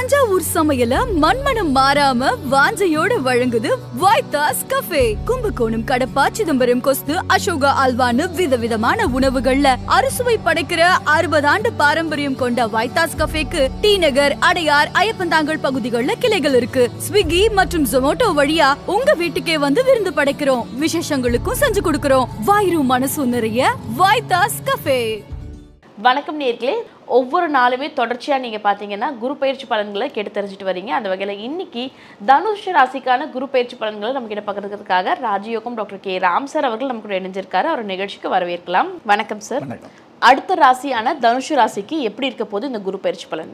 தஞ்சாவூர் சமையல மண்மனம் மாறாம வாஞ்சையோட வழங்குது வைத்தாஸ் கஃபே கும்பகோணம் கடப்பா சிதம்பரம் கொஸ்து அசோகா அல்வான்னு விதவிதமான உணவுகள்ல அறுசுவை படைக்கிற அறுபது ஆண்டு பாரம்பரியம் கொண்ட வைத்தாஸ் கஃபேக்கு டி நகர் அடையார் ஐயப்பந்தாங்கல் பகுதிகளில் கிளைகள் இருக்கு ஸ்விக்கி மற்றும் ஜொமோட்டோ வழியா உங்க வீட்டுக்கே வந்து விருந்து படைக்கிறோம் விசேஷங்களுக்கும் செஞ்சு கொடுக்கிறோம் வாயிரும் மனசும் நிறைய வைத்தாஸ் கஃபே வணக்கம் நேர்களே ஒவ்வொரு நாளுமே தொடர்ச்சியாக நீங்கள் பார்த்தீங்கன்னா குரு பயிற்சி பலன்களை கேட்டு தெரிஞ்சுட்டு வரீங்க அந்த வகையில் இன்னைக்கு தனுஷ் ராசிக்கான குரு பயிற்சி பலன்களை நம்ம கிட்ட பகிர்றதுக்காக ராஜயோகம் டாக்டர் கே ராம் சார் அவர்கள் நமக்கு இணைஞ்சிருக்காரு அவர் நிகழ்ச்சிக்கு வரவேற்கலாம் வணக்கம் சார் வணக்கம் அடுத்த ராசியான தனுஷ் ராசிக்கு எப்படி இருக்க போகுது இந்த குரு பயிற்சி பலன்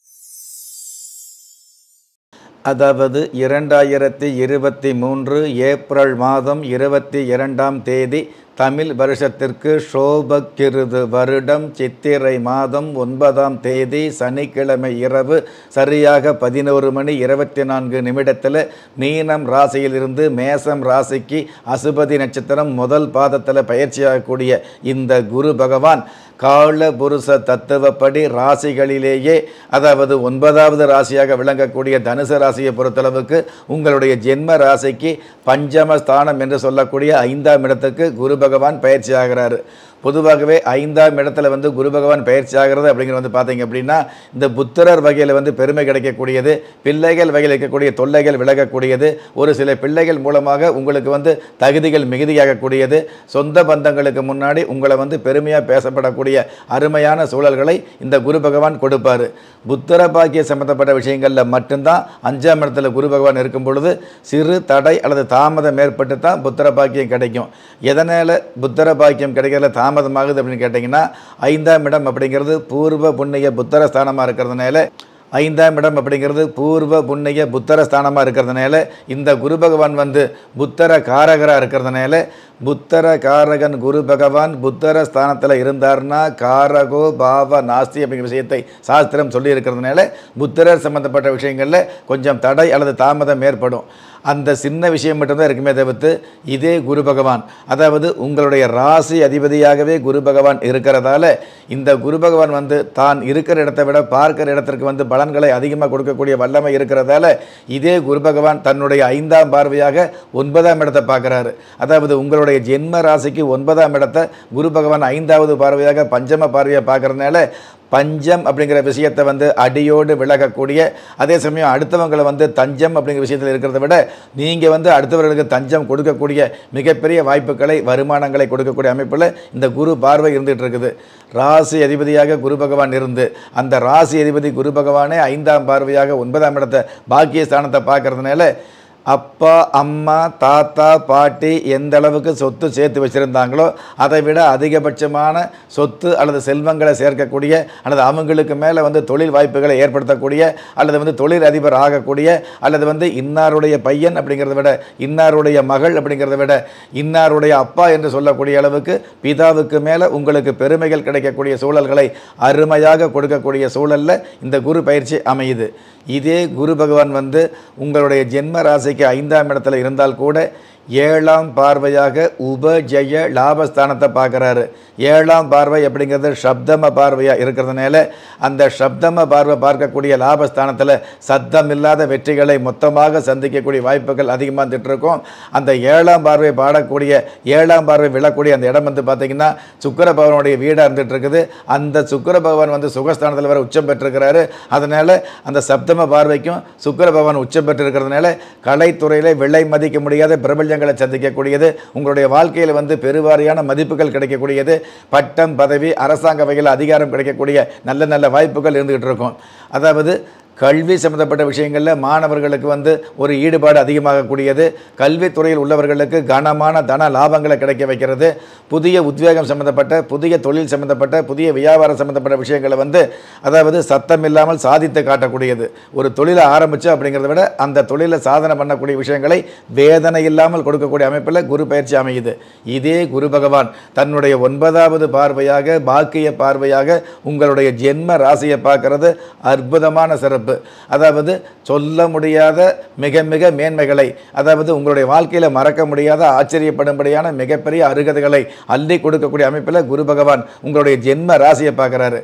அதாவது இரண்டாயிரத்தி இருபத்தி மூன்று ஏப்ரல் மாதம் இருபத்தி இரண்டாம் தேதி தமிழ் வருஷத்திற்கு சோபக்கிருது வருடம் சித்திரை மாதம் ஒன்பதாம் தேதி சனிக்கிழமை இரவு சரியாக பதினோரு மணி இருபத்தி நான்கு நிமிடத்தில் மீனம் ராசியிலிருந்து மேசம் ராசிக்கு அசுபதி நட்சத்திரம் முதல் பாதத்தில் பயிற்சியாகக்கூடிய இந்த குரு பகவான் கால புருஷ தத்துவப்படி ராசிகளிலேயே அதாவது ஒன்பதாவது ராசியாக விளங்கக்கூடிய தனுசு ராசியை பொறுத்தளவுக்கு உங்களுடைய ஜென்ம ராசிக்கு பஞ்சம ஸ்தானம் என்று சொல்லக்கூடிய ஐந்தாம் இடத்துக்கு குரு பகவான் பயிற்சி ஆகிறாரு பொதுவாகவே ஐந்தாம் இடத்துல வந்து குரு பகவான் பயிற்சி ஆகிறது அப்படிங்கிறது வந்து பார்த்தீங்க அப்படின்னா இந்த புத்திரர் வகையில் வந்து பெருமை கிடைக்கக்கூடியது பிள்ளைகள் வகையில் இருக்கக்கூடிய தொல்லைகள் விலகக்கூடியது ஒரு சில பிள்ளைகள் மூலமாக உங்களுக்கு வந்து தகுதிகள் மிகுதியாகக்கூடியது சொந்த பந்தங்களுக்கு முன்னாடி உங்களை வந்து பெருமையாக பேசப்படக்கூடிய அருமையான சூழல்களை இந்த குரு பகவான் கொடுப்பார் புத்திர பாக்கிய சம்பந்தப்பட்ட விஷயங்களில் மட்டும்தான் அஞ்சாம் இடத்துல குரு பகவான் இருக்கும் பொழுது சிறு தடை அல்லது தாமதம் ஏற்பட்டு தான் புத்திர பாக்கியம் கிடைக்கும் எதனால் புத்திர பாக்கியம் கிடைக்கிறதுல தாமதமாகுது அப்படின்னு கேட்டிங்கன்னா ஐந்தாம் இடம் அப்படிங்கிறது பூர்வ புண்ணிய புத்திர ஸ்தானமாக இருக்கிறதுனால ஐந்தாம் இடம் அப்படிங்கிறது பூர்வ புண்ணிய புத்தர ஸ்தானமாக இருக்கிறதுனால இந்த குரு பகவான் வந்து புத்தர காரகராக இருக்கிறதுனால புத்தர காரகன் குரு பகவான் புத்தர ஸ்தானத்தில் இருந்தார்னா காரகோ பாவ நாஸ்தி அப்படிங்கிற விஷயத்தை சாஸ்திரம் சொல்லி இருக்கிறதுனால புத்தரர் சம்பந்தப்பட்ட விஷயங்களில் கொஞ்சம் தடை அல்லது தாமதம் ஏற்படும் அந்த சின்ன விஷயம் மட்டும்தான் இருக்குமே தவிர்த்து இதே குரு பகவான் அதாவது உங்களுடைய ராசி அதிபதியாகவே குரு பகவான் இருக்கிறதால இந்த குரு பகவான் வந்து தான் இருக்கிற இடத்தை விட பார்க்கிற இடத்திற்கு வந்து பலன்களை அதிகமாக கொடுக்கக்கூடிய வல்லமை இருக்கிறதால இதே குரு பகவான் தன்னுடைய ஐந்தாம் பார்வையாக ஒன்பதாம் இடத்தை பார்க்குறாரு அதாவது உங்களுடைய ஜென்ம ராசிக்கு ஒன்பதாம் இடத்தை குரு பகவான் ஐந்தாவது பார்வையாக பஞ்சம பார்வையாக பார்க்கறதுனால பஞ்சம் அப்படிங்கிற விஷயத்தை வந்து அடியோடு விலகக்கூடிய அதே சமயம் அடுத்தவங்களை வந்து தஞ்சம் அப்படிங்கிற விஷயத்தில் இருக்கிறத விட நீங்கள் வந்து அடுத்தவர்களுக்கு தஞ்சம் கொடுக்கக்கூடிய மிகப்பெரிய வாய்ப்புகளை வருமானங்களை கொடுக்கக்கூடிய அமைப்பில் இந்த குரு பார்வை இருந்துகிட்டு இருக்குது ராசி அதிபதியாக குரு பகவான் இருந்து அந்த ராசி அதிபதி குரு பகவானே ஐந்தாம் பார்வையாக ஒன்பதாம் இடத்தை பாக்கிய ஸ்தானத்தை பார்க்கறதுனால அப்பா அம்மா தாத்தா பாட்டி எந்த அளவுக்கு சொத்து சேர்த்து வச்சுருந்தாங்களோ அதை விட அதிகபட்சமான சொத்து அல்லது செல்வங்களை சேர்க்கக்கூடிய அல்லது அவங்களுக்கு மேலே வந்து தொழில் வாய்ப்புகளை ஏற்படுத்தக்கூடிய அல்லது வந்து தொழில் அதிபர் ஆகக்கூடிய அல்லது வந்து இன்னாருடைய பையன் அப்படிங்கிறத விட இன்னாருடைய மகள் அப்படிங்கிறத விட இன்னாருடைய அப்பா என்று சொல்லக்கூடிய அளவுக்கு பிதாவுக்கு மேலே உங்களுக்கு பெருமைகள் கிடைக்கக்கூடிய சூழல்களை அருமையாக கொடுக்கக்கூடிய சூழலில் இந்த குரு பயிற்சி அமையுது இதே குரு பகவான் வந்து உங்களுடைய ஜென்ம ராசிக்கு ஐந்தாம் இடத்துல இருந்தால் கூட ஏழாம் பார்வையாக உபஜய லாபஸ்தானத்தை பார்க்குறாரு ஏழாம் பார்வை அப்படிங்கிறது சப்தம பார்வையாக இருக்கிறதுனால அந்த சப்தம பார்வை பார்க்கக்கூடிய லாபஸ்தானத்தில் சத்தம் இல்லாத வெற்றிகளை மொத்தமாக சந்திக்கக்கூடிய வாய்ப்புகள் அதிகமாக வந்துட்டு இருக்கும் அந்த ஏழாம் பார்வை பாடக்கூடிய ஏழாம் பார்வை விழக்கூடிய அந்த இடம் வந்து பார்த்திங்கன்னா சுக்கர பகவானுடைய வீடாக இருந்துட்டு இருக்குது அந்த சுக்கர பகவான் வந்து சுகஸ்தானத்தில் வர உச்சம் பெற்றிருக்கிறாரு அதனால் அந்த சப்தம பார்வைக்கும் சுக்கர பகவான் உச்சம் பெற்றிருக்கிறதுனால கலைத்துறையில் விலை மதிக்க முடியாத பிரபஞ்சங்களை சந்திக்கக்கூடியது உங்களுடைய வாழ்க்கையில் வந்து பெருவாரியான மதிப்புகள் கிடைக்கக்கூடியது பட்டம் பதவி அரசாங்க வகையில் அதிகாரம் கிடைக்கக்கூடிய நல்ல நல்ல வாய்ப்புகள் இருந்துகிட்டு இருக்கும் அதாவது கல்வி சம்மந்தப்பட்ட விஷயங்களில் மாணவர்களுக்கு வந்து ஒரு ஈடுபாடு அதிகமாகக்கூடியது கல்வித்துறையில் உள்ளவர்களுக்கு கனமான தன லாபங்களை கிடைக்க வைக்கிறது புதிய உத்வேகம் சம்மந்தப்பட்ட புதிய தொழில் சம்மந்தப்பட்ட புதிய வியாபாரம் சம்மந்தப்பட்ட விஷயங்களை வந்து அதாவது சத்தம் இல்லாமல் சாதித்து காட்டக்கூடியது ஒரு தொழிலை ஆரம்பித்து அப்படிங்கிறத விட அந்த தொழிலை சாதனை பண்ணக்கூடிய விஷயங்களை வேதனை இல்லாமல் கொடுக்கக்கூடிய அமைப்பில் குரு பயிற்சி அமையுது இதே குரு பகவான் தன்னுடைய ஒன்பதாவது பார்வையாக பாக்கிய பார்வையாக உங்களுடைய ஜென்ம ராசியை பார்க்கறது அற்புதமான சிறப்பு அதாவது சொல்ல முடியாத மிக மிக மேன்மைகளை அதாவது உங்களுடைய வாழ்க்கையில் மறக்க முடியாத ஆச்சரியப்படும்படியான மிகப்பெரிய அருகதைகளை அள்ளி கொடுக்கக்கூடிய அமைப்பில் குரு பகவான் உங்களுடைய ஜென்ம ராசியை பார்க்குறாரு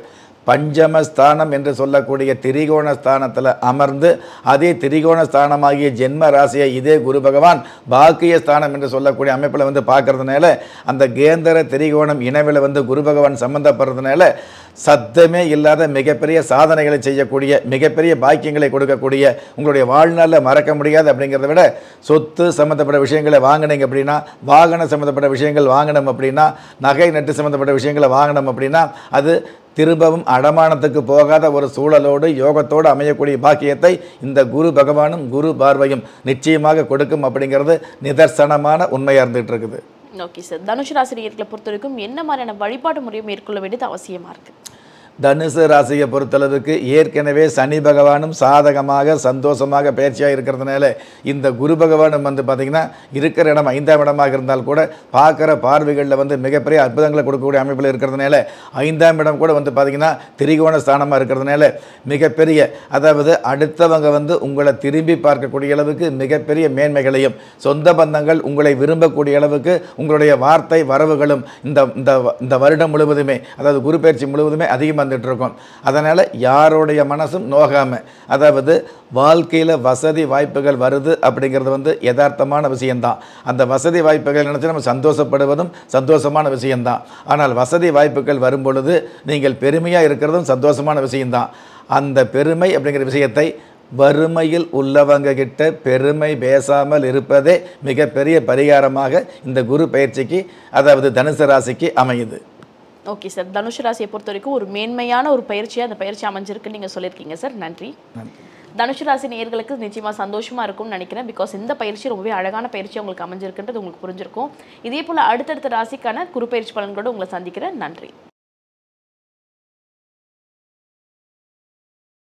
பஞ்சம ஸ்தானம் என்று சொல்லக்கூடிய திரிகோண ஸ்தானத்தில் அமர்ந்து அதே திரிகோண ஸ்தானமாகிய ஜென்ம ராசியை இதே குரு பகவான் பாக்கிய ஸ்தானம் என்று சொல்லக்கூடிய அமைப்பில் வந்து பார்க்கறதுனால அந்த கேந்திர திரிகோணம் இணைவில் வந்து குரு பகவான் சம்பந்தப்படுறதுனால சத்தமே இல்லாத மிகப்பெரிய சாதனைகளை செய்யக்கூடிய மிகப்பெரிய பாக்கியங்களை கொடுக்கக்கூடிய உங்களுடைய வாழ்நாளில் மறக்க முடியாது அப்படிங்கிறத விட சொத்து சம்மந்தப்பட்ட விஷயங்களை வாங்கினீங்க அப்படின்னா வாகனம் சம்மந்தப்பட்ட விஷயங்கள் வாங்கணும் அப்படின்னா நகை நட்டு சம்மந்தப்பட்ட விஷயங்களை வாங்கணும் அப்படின்னா அது திரும்பவும் அடமானத்துக்கு போகாத ஒரு சூழலோடு யோகத்தோடு அமையக்கூடிய பாக்கியத்தை இந்த குரு பகவானும் குரு பார்வையும் நிச்சயமாக கொடுக்கும் அப்படிங்கிறது நிதர்சனமான உண்மையாக இருந்துகிட்டு இருக்குது ஓகே சார் தனுஷ் ராசி நேயர்களை பொறுத்த வரைக்கும் என்ன மாதிரியான வழிபாடு முறையை மேற்கொள்ள வேண்டியது அவசியமா இருக்கு தனுசு ராசியை பொறுத்தளவுக்கு ஏற்கனவே சனி பகவானும் சாதகமாக சந்தோஷமாக பயிற்சியாக இருக்கிறதுனால இந்த குரு பகவானும் வந்து பார்த்திங்கன்னா இருக்கிற இடம் ஐந்தாம் இடமாக இருந்தால் கூட பார்க்குற பார்வைகளில் வந்து மிகப்பெரிய அற்புதங்களை கொடுக்கக்கூடிய அமைப்பில் இருக்கிறதுனால ஐந்தாம் இடம் கூட வந்து பார்த்திங்கன்னா திரிகோண ஸ்தானமாக இருக்கிறதுனால மிகப்பெரிய அதாவது அடுத்தவங்க வந்து உங்களை திரும்பி பார்க்கக்கூடிய அளவுக்கு மிகப்பெரிய மேன்மைகளையும் சொந்த பந்தங்கள் உங்களை விரும்பக்கூடிய அளவுக்கு உங்களுடைய வார்த்தை வரவுகளும் இந்த இந்த இந்த வருடம் முழுவதுமே அதாவது குரு பயிற்சி முழுவதுமே அதிகம் வந்துட்டு இருக்கும் அதனால் யாருடைய மனசும் நோகாமல் அதாவது வாழ்க்கையில் வசதி வாய்ப்புகள் வருது அப்படிங்கிறது வந்து யதார்த்தமான விஷயம்தான் அந்த வசதி வாய்ப்புகள் நினச்சி நம்ம சந்தோஷப்படுவதும் சந்தோஷமான விஷயம்தான் ஆனால் வசதி வாய்ப்புகள் வரும் பொழுது நீங்கள் பெருமையாக இருக்கிறதும் சந்தோஷமான விஷயம்தான் அந்த பெருமை அப்படிங்கிற விஷயத்தை வறுமையில் உள்ளவங்க கிட்ட பெருமை பேசாமல் இருப்பதே மிகப்பெரிய பரிகாரமாக இந்த குரு பயிற்சிக்கு அதாவது தனுசு ராசிக்கு அமையுது ஓகே சார் தனுஷ் ராசியை பொறுத்த வரைக்கும் ஒரு மேன்மையான ஒரு பயிற்சியாக அந்த பயிற்சி அமைஞ்சிருக்குன்னு நீங்கள் சொல்லியிருக்கீங்க சார் நன்றி தனுஷ் ராசி நேயர்களுக்கு நிச்சயமாக சந்தோஷமாக இருக்கும்னு நினைக்கிறேன் பிகாஸ் இந்த பயிற்சி ரொம்பவே அழகான பயிற்சி உங்களுக்கு அமைஞ்சிருக்குன்றது உங்களுக்கு புரிஞ்சிருக்கும் இதே போல் அடுத்தடுத்த ராசிக்கான குரு பயிற்சி பலன்களோடு உங்களை சந்திக்கிறேன் நன்றி